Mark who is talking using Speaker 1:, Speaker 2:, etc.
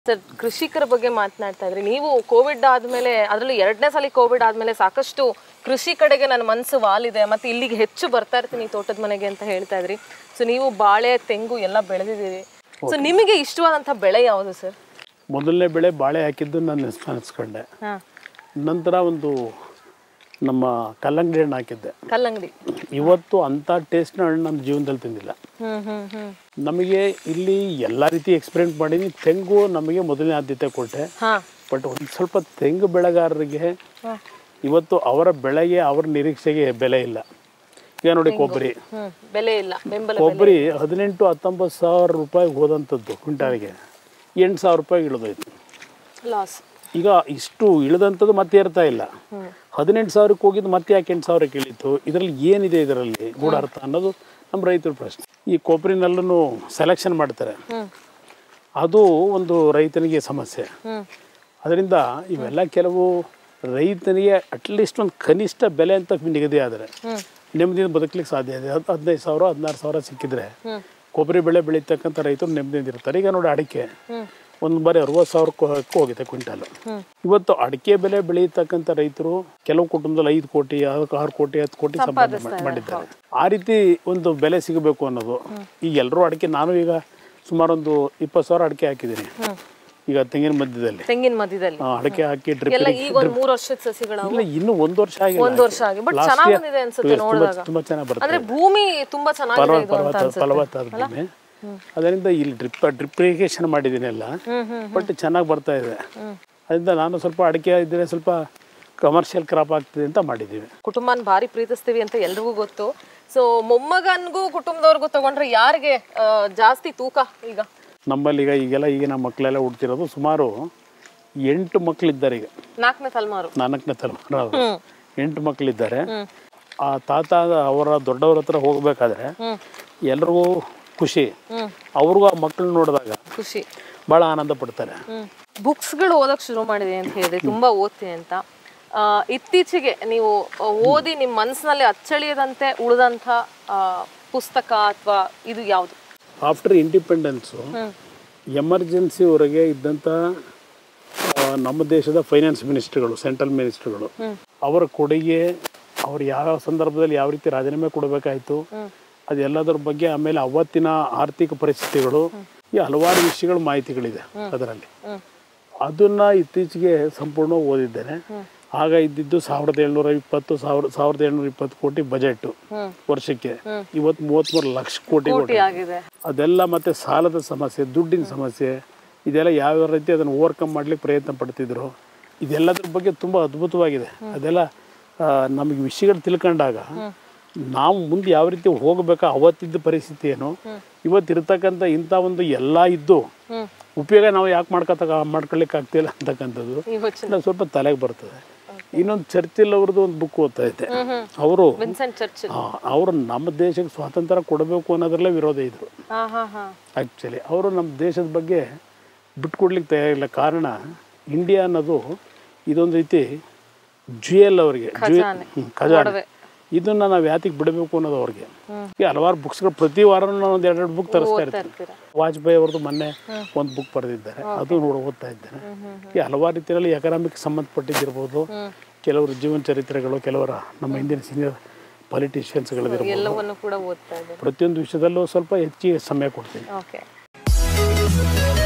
Speaker 1: Sir ಕೃಷಿಕರ ಬಗ್ಗೆ ಮಾತನಾಡ್ತಾ ಇದ್ರಿ ನೀವು ಕೋವಿಡ್ ಆದ್ಮೇಲೆ ಅದರಲ್ಲೂ ಎರಡನೇ ಸಲ ಕೋವಿಡ್ ಆದ್ಮೇಲೆ ಸಾಕಷ್ಟು ಕೃಷಿ ಕಡೆಗೆ ನನ್ನ ಮನಸ್ಸು ವಾಲಿದೆ ಮತ್ತೆ ಇಲ್ಲಿಗೆ ಹೆಚ್ಚು ಬರ್ತಾ ಇರ್ತೀನಿ ತೋಟದ ಮನೆಗೆ ಅಂತ ಹೇಳ್ತಾ ಇದ್ರಿ ಸೊ ನೀವು ಬಾಳೆ ತೆಂಗು ಎಲ್ಲ ಬೆಳೆದಿದ್ದೀರಿ ಸೊ ನಿಮಗೆ ಇಷ್ಟವಾದಂಥ ಬೆಳೆ ಯಾವುದು ಸರ್
Speaker 2: ಮೊದಲನೇ ಬೆಳೆ ಬಾಳೆ ಹಾಕಿದ್ದು ನಾನು ನೆನೆಸ್ಕೊಂಡೆ
Speaker 1: ಹಾಂ
Speaker 2: ನಂತರ ಒಂದು ನಮ್ಮ ಕಲ್ಲಂಗಡಿ ಹಣ್ಣು ಹಾಕಿದ್ದೆ
Speaker 1: ಕಲ್ಲಂಗಡಿ
Speaker 2: ಇವತ್ತು ಅಂಥ ಟೇಸ್ಟ್ನ ಹಣ್ಣು ನನ್ನ ಜೀವನದಲ್ಲಿ ತಿಂದಿಲ್ಲ
Speaker 1: ಹ್ಮ್ ಹ್ಮ್ ಹ್ಮ್
Speaker 2: ನಮಗೆ ಇಲ್ಲಿ ಎಲ್ಲ ರೀತಿ ಎಕ್ಸ್ಪೆರಿಮೆಂಟ್ ಮಾಡೀನಿ ತೆಂಗು ನಮಗೆ ಮೊದಲನೇ ಆದ್ಯತೆ ಕೊಟ್ಟೆ
Speaker 1: ಹಾ
Speaker 2: ಬಟ್ ಒಂದು ಸ್ವಲ್ಪ ತೆಂಗು ಬೆಳೆಗಾರರಿಗೆ ಇವತ್ತು ಅವರ ಬೆಳೆಗೆ ಅವರ ನಿರೀಕ್ಷೆಗೆ ಬೆಲೆ ಇಲ್ಲ ಈಗ ನೋಡಿ ಕೊಬ್ಬರಿ
Speaker 1: ಹ್ಮ್ ಬೆಲೆ ಇಲ್ಲ ಬೆಂಬಲ
Speaker 2: ಕೊಬ್ಬರಿ ಹದಿನೆಂಟು ಹತ್ತೊಂಬತ್ತು ಸಾವಿರ ರೂಪಾಯಿಗೆ ಹೋದಂಥದ್ದು ಕ್ವಿಂಟಾಲಿಗೆ ಎಂಟು ಸಾವಿರ ರೂಪಾಯಿಗೆ ಇಳಿದೋಯ್ತು
Speaker 1: ಲಾಸ್
Speaker 2: ಈಗ ಇಷ್ಟು ಇಳಿದಂಥದ್ದು ಮತ್ತೆ ಏರ್ತಾ ಇಲ್ಲ ಹದಿನೆಂಟು ಸಾವಿರಕ್ಕೆ ಹೋಗಿದ್ದು ಮತ್ತೆ ಯಾಕೆ ಎಂಟು ಸಾವಿರಕ್ಕೆ ಇಳೀತು ಇದರಲ್ಲಿ ಏನಿದೆ ಇದರಲ್ಲಿ ಗೂಢಾರ್ಥ ಅನ್ನೋದು ನಮ್ಮ ರೈತರ ಪ್ರಶ್ನೆ ಈ ಕೊಬ್ಬರಿನಲ್ಲೂ ಸೆಲೆಕ್ಷನ್ ಮಾಡ್ತಾರೆ
Speaker 1: ಹ್ಮ್
Speaker 2: ಅದು ಒಂದು ರೈತನಿಗೆ ಸಮಸ್ಯೆ
Speaker 1: ಹ್ಮ್
Speaker 2: ಅದರಿಂದ ಇವೆಲ್ಲ ಕೆಲವು ರೈತನಿಗೆ ಅಟ್ಲೀಸ್ಟ್ ಒಂದು ಕನಿಷ್ಠ ಬೆಲೆ ಅಂತ ನಿಗದಿ ಆದರೆ
Speaker 1: ಹ್ಮ್
Speaker 2: ನೆಮ್ಮದಿಯಿಂದ ಬದುಕಲಿಕ್ಕೆ ಸಾಧ್ಯ ಇದೆ ಹತ್ತು ಹದಿನೈದು ಸಾವಿರ ಹದಿನಾರು ಸಾವಿರ ಸಿಕ್ಕಿದ್ರೆ
Speaker 1: ಹ್ಮ್
Speaker 2: ಕೊಬ್ಬರಿ ಬೆಳೆ ಬೆಳೀತಕ್ಕಂಥ ರೈತರು ನೆಮ್ಮದಿಯಿಂದ ಇರ್ತಾರೆ ಈಗ ನೋಡಿ ಅಡಿಕೆ
Speaker 1: ಹ್ಮ್
Speaker 2: ಒಂದು ಬಾರಿ ಅರವತ್ತು ಸಾವಿರಕ್ಕೆ ಹೋಗಿದೆ ಕ್ವಿಂಟಾಲು
Speaker 1: ಹ್ಮ್
Speaker 2: ಇವತ್ತು ಅಡಿಕೆ ಬೆಲೆ ಬೆಳೆಯತಕ್ಕಂಥ ರೈತರು ಕೆಲವು ಕುಟುಂಬದಲ್ಲಿ ಐದು ಕೋಟಿ ಅದಕ್ಕೆ ಆರು ಕೋಟಿ ಹತ್ತು ಕೋಟಿ ಸಂಪಾದನೆ ಮಾಡ್- ಮಾಡಿದ್ದಾರೆ ಆ ರೀತಿ ಒಂದು ಬೆಲೆ ಸಿಗಬೇಕು ಅನ್ನೋದು ಈಗ ಎಲ್ಲರೂ ಅಡಿಕೆ ನಾನು ಈಗ ಸುಮಾರು ಒಂದು ಇಪ್ಪತ್ತು ಸಾವಿರ ಅಡಿಕೆ ಹಾಕಿದ್ದೀನಿ
Speaker 1: ಹ್ಮ್
Speaker 2: ಈಗ ತೆಂಗಿನ ಮಧ್ಯದಲ್ಲಿ
Speaker 1: ತೆಂಗಿನ ಮಧ್ಯದಲ್ಲಿ
Speaker 2: ಆ, ಅಡಿಕೆ ಹಾಕಿ ಡ್ರಿಪ್
Speaker 1: ಎಲ್ಲ ಈಗ ಒಂದ್ ಮೂರ್ ವರ್ಷದ ಸಸಿಗಳ
Speaker 2: ಇಲ್ಲ ಇನ್ನೂ ಒಂದು ವರ್ಷ ಆಗಿಲ್ಲ
Speaker 1: ಒಂದ್ ವರ್ಷ ಆಗಿ ಬಟ್ ಚೆನ್ನಾಗ್ ಬಂದಿದೆ ಅನ್ಸುತ್ತೆ ನೋಡಿದಾಗ
Speaker 2: ತುಂಬ ಚೆನ್ನಾಗಿ ಬರುತ್ತೆ
Speaker 1: ಅಂದ್ರೆ ಭೂಮಿ ತುಂಬಾ ಚೆನ್ನಾಗಿದೆ ಇದು ಅಂತ
Speaker 2: ಫಲವತ್ತ
Speaker 1: ಅನ್ಸುತ್ತೆ
Speaker 2: ಫಲವತ್ತಾದ ಭೂಮಿ ಅದರಿಂದ ಇಲ್ಲಿ ಡ್ರಿಪ್ ಡ್ರಿಪ್ ಇರಿಗೇಷನ್ ಮಾಡಿದ್ದೀನಿ ಎಲ್ಲ
Speaker 1: ಹ್ಮ್ ಹ್ಮ್
Speaker 2: ಬಟ್ ಚೆನ್ನಾಗಿ ಬರ್ತಾ ಇದೆ ಅದರಿಂದ ನಾನು ಸ್ವಲ್ಪ ಅಡಿಕೆ ಇದ್ದರೆ ಸ್ವಲ್ಪ ಕಮರ್ಷಿಯಲ್ ಕ್ರಾಪ್ ಆಗ್ತದೆ ಅಂತ ಮಾಡಿದ್ದೀವಿ
Speaker 1: ಕುಟುಂಬನ ಭಾರಿ ಪ್ರೀತಿಸ್ತೀವಿ ಅಂತ ಎಲ್ರಿಗೂ ಗೊತ್ತು ಸೊ ಮೊಮ್ಮಗನ್ಗೂ ಕುಟುಂಬದವ್ರಿಗೂ ತಗೊಂಡ್ರೆ ಯಾರಿಗೆ ಆ, ಜಾಸ್ತಿ ತೂಕ ಈಗ
Speaker 2: ನಮ್ಮಲ್ಲಿ ಈಗ ಈಗೆಲ್ಲ ಈಗಿನ ಮಕ್ಕಳೆಲ್ಲ ಹುಡ್ತಿರೋದು ಸುಮಾರು ಎಂಟು ಮಕ್ಕಳಿದ್ದಾರೆ ಈಗ
Speaker 1: ನಾಲ್ಕನೇ ತಲೆಮಾರು
Speaker 2: ನಾಲ್ಕನೇ ತಲೆಮಾರು ಅವರು
Speaker 1: ಹ್ಮ್
Speaker 2: ಎಂಟು ಮಕ್ಕಳಿದ್ದಾರೆ
Speaker 1: ಹ್ಮ್
Speaker 2: ಆ ತಾತ ಅವರ ದೊಡ್ಡವ್ರ ಹತ್ರ ಹೋಗಬೇಕಾದ್ರೆ
Speaker 1: ಹ್ಮ್
Speaker 2: ಎಲ್ರಿಗೂ ಖುಷಿ
Speaker 1: ಹ್ಮ್
Speaker 2: ಅವ್ರಿಗೂ ಆ ಮಕ್ಕಳು ನೋಡಿದಾಗ
Speaker 1: ಖುಷಿ
Speaker 2: ಭಾಳ ಆನಂದ ಪಡ್ತಾರೆ
Speaker 1: ಹ್ಮ್ ಬುಕ್ಸ್ಗಳು ಓದಕ್ ಶುರು ಮಾಡಿದೆ ಅಂತ ಹೇಳಿದ್ರೆ ತುಂಬಾ ಓದ್ತೀನಿ ಅಂತ ಆ, ಇತ್ತೀಚೆಗೆ ನೀವು ಆ, ಓದಿ ನಿಮ್ಮ ಮನಸ್ಸಿನಲ್ಲಿ ಅಚ್ಚಳಿಯದಂತೆ ಉಳಿದಂಥ ಆ, ಪುಸ್ತಕ ಅಥವಾ ಇದು ಯಾವುದು
Speaker 2: ಆಫ್ಟರ್ ಇಂಡಿಪೆಂಡೆನ್ಸು
Speaker 1: ಹ್ಮ್
Speaker 2: ಎಮರ್ಜೆನ್ಸಿ ಹೊರಗೆ ಇದ್ದಂಥ ಆ, ನಮ್ಮ ದೇಶದ ಫೈನಾನ್ಸ್ ಮಿನಿಸ್ಟ್ರುಗಳು ಸೆಂಟ್ರಲ್ ಮಿನಿಸ್ಟ್ರುಗಳು ಅವರ ಕೊಡುಗೆ ಅವ್ರು ಯಾವ ಸಂದರ್ಭದಲ್ಲಿ ಯಾವ ರೀತಿ ರಾಜೀನಾಮೆ ಕೊಡಬೇಕಾಯಿತು ಅದೆಲ್ಲದರ ಬಗ್ಗೆ ಆಮೇಲೆ ಅವತ್ತಿನ ಆರ್ಥಿಕ ಪರಿಸ್ಥಿತಿಗಳು ಈ ಹಲವಾರು ವಿಷಯಗಳ ಮಾಹಿತಿಗಳಿದೆ ಅದರಲ್ಲಿ
Speaker 1: ಹ್ಮ್
Speaker 2: ಅದನ್ನ ಇತ್ತೀಚೆಗೆ ಸಂಪೂರ್ಣ ಓದಿದ್ದೇನೆ ಆಗ ಇದ್ದಿದ್ದು ಸಾವಿರದ ಏಳ್ನೂರ ಇಪ್ಪತ್ತು ಸಾವಿರ ಸಾವಿರದ ಏಳ್ನೂರ ಇಪ್ಪತ್ತು ಕೋಟಿ ಬಜೆಟ್
Speaker 1: ಹ್ಮ್
Speaker 2: ವರ್ಷಕ್ಕೆ ಇವತ್ತು ಮೂವತ್ತ್ಮೂರು ಲಕ್ಷ ಕೋಟಿ
Speaker 1: ಕೋಟಿ
Speaker 2: ಕೊಟ್ಟಿದೆ.
Speaker 1: ಆಗಿದೆ
Speaker 2: ಅದೆಲ್ಲ ಮತ್ತೆ ಸಾಲದ ಸಮಸ್ಯೆ ದುಡ್ಡಿನ ಸಮಸ್ಯೆ ಇದೆಲ್ಲ ಯಾವ ರೀತಿ ಅದನ್ನು ಓವರ್ಕಮ್ ಮಾಡ್ಲಿಕ್ಕೆ ಪ್ರಯತ್ನ ಪಡ್ತಿದ್ರು ಇದೆಲ್ಲದ್ರ ಬಗ್ಗೆ ತುಂಬ ಅದ್ಭುತವಾಗಿದೆ ಅದೆಲ್ಲ ಆ, ನಮಗೆ ವಿಷಯಗಳು ತಿಳ್ಕೊಂಡಾಗ ನಾವು ಮುಂದೆ ಯಾವ ರೀತಿ ಹೋಗಬೇಕಾ ಅವತ್ತಿದ್ದ ಪರಿಸ್ಥಿತಿ ಏನು ಇವತ್ತಿರ್ತಕ್ಕಂಥ ಇಂಥ ಒಂದು ಎಲ್ಲ ಇದ್ದು
Speaker 1: ಹ್ಮ್
Speaker 2: ಉಪಯೋಗ ನಾವು ಯಾಕೆ ಮಾಡ್ಕೊತ ಮಾಡ್ಕೊಳ್ಳಿಕ್ಕೆ ಆಗ್ತಿಲ್ಲ ಅಂತಕ್ಕಂಥದ್ದು
Speaker 1: ಈ ಯೋಚನೆ
Speaker 2: ಇಲ್ಲ ಸ್ವಲ್ಪ ತಲೆಗೆ ಬರ್ತದೆ ಇನ್ನೊಂದು ಚರ್ಚಿಲ್ ಅವ್ರದ್ದು ಒಂದು ಬುಕ್ ಓದ್ತಾ ಇದ್ದೆ ಅವರು
Speaker 1: ವಿನ್ಸೆಂಟ್ ಚರ್ಚಿಲ್
Speaker 2: ಅವರು ನಮ್ಮ ದೇಶಕ್ಕೆ ಸ್ವಾತಂತ್ರ್ಯ ಕೊಡಬೇಕು ಅನ್ನೋದ್ರಲ್ಲೇ ವಿರೋಧ ಇದ್ರು
Speaker 1: ಹಾ ಹಾ ಹಾ
Speaker 2: ಆ್ಯಕ್ಚುಲಿ ಅವರು ನಮ್ಮ ದೇಶದ ಬಗ್ಗೆ ಬಿಟ್ಕೊಡ್ಲಿಕ್ಕೆ ತಯಾರಿಲ್ಲ ಕಾರಣ ಇಂಡಿಯಾ ಅನ್ನೋದು ಇದೊಂದು ರೀತಿ ಜುಯಲ್ ಅವರಿಗೆ
Speaker 1: ಖಜಾನೆ.
Speaker 2: ಖಜಾನೆ ಇದನ್ನ ನಾವು ಯಾತಿಗೆ ಬಿಡಬೇಕು ಅನ್ನೋದು ಅವ್ರಿಗೆ ಈ ಹಲವಾರು ಬುಕ್ಸ್ಗಳು ಪ್ರತಿ ವಾರ ನಾನು ಒಂದು ಎರಡೆರಡು ಬುಕ್ ತರಿಸ್ತಾ ಇರ್ತೀನಿ
Speaker 1: ಇರ್ತೀರಾ
Speaker 2: ವಾಜಪೇಯಿ ಅವ್ರದ್ದು ಮೊನ್ನೆ ಒಂದು ಬುಕ್ ಬರೆದಿದ್ದಾರೆ ಅದು ನೋಡಿ ಓದ್ತಾ ಇದ್ದೇನೆ ಈ ಹಲವಾರು ರೀತಿಯಲ್ಲಿ ಎಕನಾಮಿಕ್ ಸಂಬಂಧಪಟ್ಟಿದ್ದಿರ್ಬೋದು ಕೆಲವರು ಜೀವನ ಚರಿತ್ರೆಗಳು ಕೆಲವರ ನಮ್ಮ ಹಿಂದಿನ ಸೀನಿಯರ್ ಪಾಲಿಟಿಷಿಯನ್ಸ್ಗಳಿರ್ಬೋದು
Speaker 1: ಎಲ್ಲವನ್ನು ಕೂಡ ಓದ್ತಾ ಇದ್ದಾರೆ
Speaker 2: ಪ್ರತಿಯೊಂದು ವಿಷಯದಲ್ಲೂ ಸ್ವಲ್ಪ ಹೆಚ್ಚಿಗೆ ಸಮಯ ಕೊಡ್ತೀನಿ
Speaker 1: ಓಕೆ